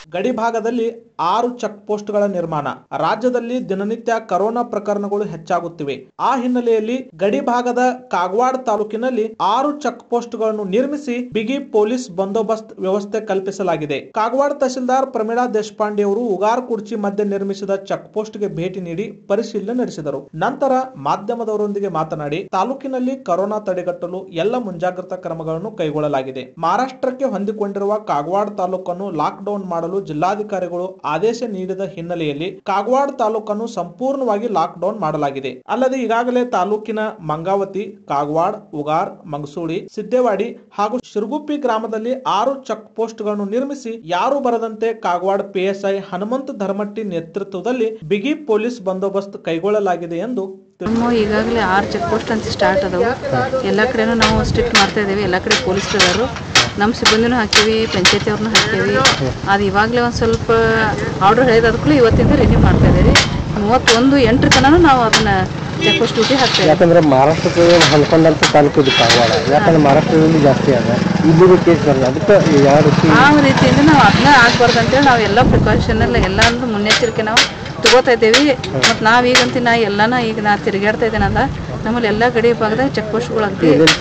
ಗಡಿ ಭಾಗದಲ್ಲಿ ಆರು ಚೆಕ್ ಪೋಸ್ಟ್ಗಳ ನಿರ್ಮಾಣ ರಾಜ್ಯದಲ್ಲಿ ದಿನನಿತ್ಯ ಕರೋನಾ ಪ್ರಕರಣಗಳು ಹೆಚ್ಚಾಗುತ್ತಿವೆ ಆ ಹಿನ್ನೆಲೆಯಲ್ಲಿ ಗಡಿ ಭಾಗದ ಕಾಗವಾಡ ತಾಲೂಕಿನಲ್ಲಿ ಆರು ಚೆಕ್ ಪೋಸ್ಟ್ಗಳನ್ನು ನಿರ್ಮಿಸಿ ಬಿಗಿ ಪೊಲೀಸ್ ಬಂದೋಬಸ್ತ್ ವ್ಯವಸ್ಥೆ ಕಲ್ಪಿಸಲಾಗಿದೆ ಕಾಗವಾಡ ತಹಸೀಲ್ದಾರ್ ಪ್ರಮೀಳಾ ದೇಶಪಾಂಡೆ ಅವರು ಉಗಾರ್ ಕುರ್ಚಿ ಮಧ್ಯೆ ನಿರ್ಮಿಸಿದ ಚೆಕ್ ಪೋಸ್ಟ್ಗೆ ಭೇಟಿ ನೀಡಿ ಪರಿಶೀಲನೆ ನಡೆಸಿದರು ನಂತರ ಮಾಧ್ಯಮದವರೊಂದಿಗೆ ಮಾತನಾಡಿ ತಾಲೂಕಿನಲ್ಲಿ ಕರೋನಾ ತಡೆಗಟ್ಟಲು ಎಲ್ಲ ಮುಂಜಾಗ್ರತಾ ಕ್ರಮಗಳನ್ನು ಕೈಗೊಳ್ಳಲಾಗಿದೆ ಮಹಾರಾಷ್ಟ್ರಕ್ಕೆ ಹೊಂದಿಕೊಂಡಿರುವ ಕಾಗವಾಡ ತಾಲೂಕನ್ನು ಲಾಕ್ ಡೌನ್ ಮಾಡಲು ಜಿಲ್ಲಾಧಿಕಾರಿಗಳು ಆದೇಶ ನೀಡಿದ ಹಿನ್ನೆಲೆಯಲ್ಲಿ ಕಾಗವಾಡ ತಾಲೂಕನ್ನು ಸಂಪೂರ್ಣವಾಗಿ ಲಾಕ್ ಡೌನ್ ಮಾಡಲಾಗಿದೆ ಅಲ್ಲದೆ ಈಗಾಗಲೇ ತಾಲೂಕಿನ ಮಂಗಾವತಿ ಕಾಗವಾಡ ಉಗಾರ್ ಮಂಗಸೂಡಿ ಸಿದ್ದೇವಾಡಿ ಹಾಗೂ ಶಿರಗುಪ್ಪಿ ಗ್ರಾಮದಲ್ಲಿ ಆರು ಚೆಕ್ ಪೋಸ್ಟ್ಗಳನ್ನು ನಿರ್ಮಿಸಿ ಯಾರು ಬರದಂತೆ ಕಾಗವಾಡ ಪಿಎಸ್ಐ ಹನುಮಂತ ಧರ್ಮಟ್ಟಿ ನೇತೃತ್ವದಲ್ಲಿ ಬಿಗಿ ಪೊಲೀಸ್ ಬಂದೋಬಸ್ತ್ ಕೈಗೊಳ್ಳಲಾಗಿದೆ ಎಂದು ನಮ್ಮ ಈಗಾಗಲೇ ಆರು ಚೆಕ್ ಪೋಸ್ಟ್ ಅಂತ ಸ್ಟಾರ್ಟ್ ಅದಾವು ಎಲ್ಲ ಕಡೆನೂ ನಾವು ಸ್ಟ್ರಿಕ್ಟ್ ಮಾಡ್ತಾ ಇದ್ದೀವಿ ಎಲ್ಲ ಕಡೆ ಪೊಲೀಸ್ ಇದಾರು ನಮ್ಮ ಸಿಬ್ಬಂದಿನೂ ಹಾಕೀವಿ ಪಂಚಾಯತಿ ಅವ್ರನ್ನೂ ಹಾಕೀವಿ ಅದು ಇವಾಗಲೇ ಒಂದು ಸ್ವಲ್ಪ ಆರ್ಡರ್ ಹೇಳಿದ ಇವತ್ತಿಂದ ರಿನ್ಯೂ ಮಾಡ್ತಾ ಇದ್ದೀವಿ ಮೂವತ್ತೊಂದು ಎಂಟರ ತನಕ ನಾವು ಅದನ್ನ ಚೆಕ್ ಪೋಸ್ಟ್ ಡ್ಯೂಟಿ ಹಾಕ್ತಾ ಇದ್ದೀವಿ ಯಾಕಂದ್ರೆ ಮಹಾರಾಷ್ಟ್ರಕ್ಕೆ ಹೊಂದ್ಕೊಂಡಂತ ತಾಲೂಕು ಇದು ಕಾಗವಾಡ ಯಾಕಂದ್ರೆ ಮಹಾರಾಷ್ಟ್ರದಲ್ಲಿ ಜಾಸ್ತಿ ಅದ ಇಲ್ಲಿಗೂ ಕೇಸ್ ಬರಲ್ಲ ಅದಕ್ಕೆ ಯಾವ ರೀತಿ ಆ ರೀತಿಯಿಂದ ನಾವು ಅದನ್ನ ಆಗ್ಬಾರ್ದು ಅಂತೇಳಿ ನಾವು ಎಲ್ಲ ಪ್ರಿಕಾಷನ್ ಎಲ್ಲ ಎಲ್ಲ ಒಂದು ಮುನ್ನೆಚ್ಚರಿಕೆ ನಾವು ತಗೋತಾ ಇದ್ದೀವಿ ಮತ್ತು ನಾವೀಗಂತ ನಾ ಎಲ್ಲಾನ ಈಗ ನಾ ತಿರುಗಾಡ್ತಾ ಇದ್ದೇನಲ್ಲ ನಮ್ಮಲ್ಲಿ ಎಲ್ಲ ಗಡಿ ಭಾಗದಾಗ ಚೆಕ್ ಪೋಸ್ಟ್ಗಳು ಅಂತ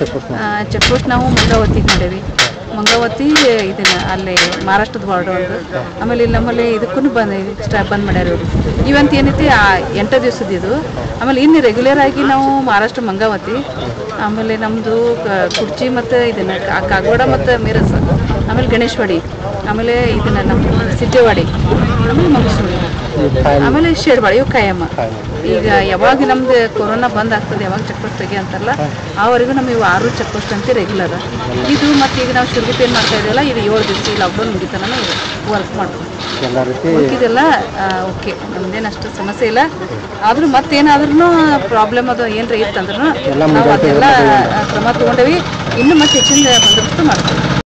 ಚೆಕ್ ಪೋಸ್ಟ್ ನಾವು ಮಂಗಾವತಿಗೆ ಮಾಡೇವಿ ಮಂಗಾವತಿ ಇದನ್ನ ಅಲ್ಲಿ ಮಹಾರಾಷ್ಟ್ರದ ಬಾರ್ಡರ್ ಒಂದು ಆಮೇಲೆ ಇಲ್ಲಿ ನಮ್ಮಲ್ಲಿ ಇದಕ್ಕೂ ಬಂದ್ ಸ್ಟಾ ಬಂದ್ ಮಾಡ್ಯಾರ ಇವರು ಇವಂತ ಏನೈತಿ ಆ ಎಂಟ ದಿವಸದ ಇದು ಆಮೇಲೆ ಇನ್ನು ರೆಗ್ಯುಲರ್ ಆಗಿ ನಾವು ಮಹಾರಾಷ್ಟ್ರ ಮಂಗಾವತಿ ಆಮೇಲೆ ನಮ್ಮದು ಕುರ್ಚಿ ಮತ್ತು ಇದನ್ನ ಕಾ- ಕಾಗವಾಡ ಮತ್ತು ಮಿರಸ್ ಆಮೇಲೆ ಗಣೇಶವಾಡಿ ಆಮೇಲೆ ಇದನ್ನ ನಮ್ಮ ಸಿದ್ದೇವಾಡಿ ಆಮೇಲೆ ಮಂಗಸೂರಿ ಆಮೇಲೆ ಶೇಡ್ವಾಡಿ ಇವು ಕಾಯಮ್ಮ ಈಗ ಯಾವಾಗ ನಮ್ದು ಕೊರೋನಾ ಬಂದ್ ಆಗ್ತದೆ ಯಾವಾಗ ಚೆಕ್ ಪೋಸ್ಟ್ ತೆಗಿ ಅಂತಾರಲ್ಲ ಆವರೆಗೂ ನಮ್ಗೆ ಇವು ಆರು ಚೆಕ್ ಪೋಸ್ಟ್ ಅಂತ ರೆಗ್ಯುಲರ್ ಇದು ಮತ್ತೆ ಈಗ ನಾವು ಶಿರ್ಗುಪ್ಪಿ ಏನು ಮಾಡ್ತಾ ಇದೀವಲ್ಲ ಇದು ಏಳು ದಿವಸ ಈ ಲಾಕ್ಡೌನ್ ಮುಗಿತನ ವರ್ಕ್ ಮಾಡ್ತೀವಿ ಎಲ್ಲ ರೀತಿ ಉಳ್ಕಿದೆಲ್ಲ ಓಕೆ ನಮ್ದೇನು ಅಷ್ಟು ಸಮಸ್ಯೆ ಇಲ್ಲ ಆದ್ರೂ ಮತ್ತೇನಾದ್ರೂ ಪ್ರಾಬ್ಲಮ್ ಅದು ಏನ್ರ ಇತ್ತಂದ್ರೂ ನಾವು ಅದೆಲ್ಲ ಕ್ರಮ ತಗೊಂಡೇವಿ ಇನ್ನು ಮತ್ತೆ ಹೆಚ್ಚಿನ ಬಂದೋಬಸ್ತು ಮಾಡ್ತೀವಿ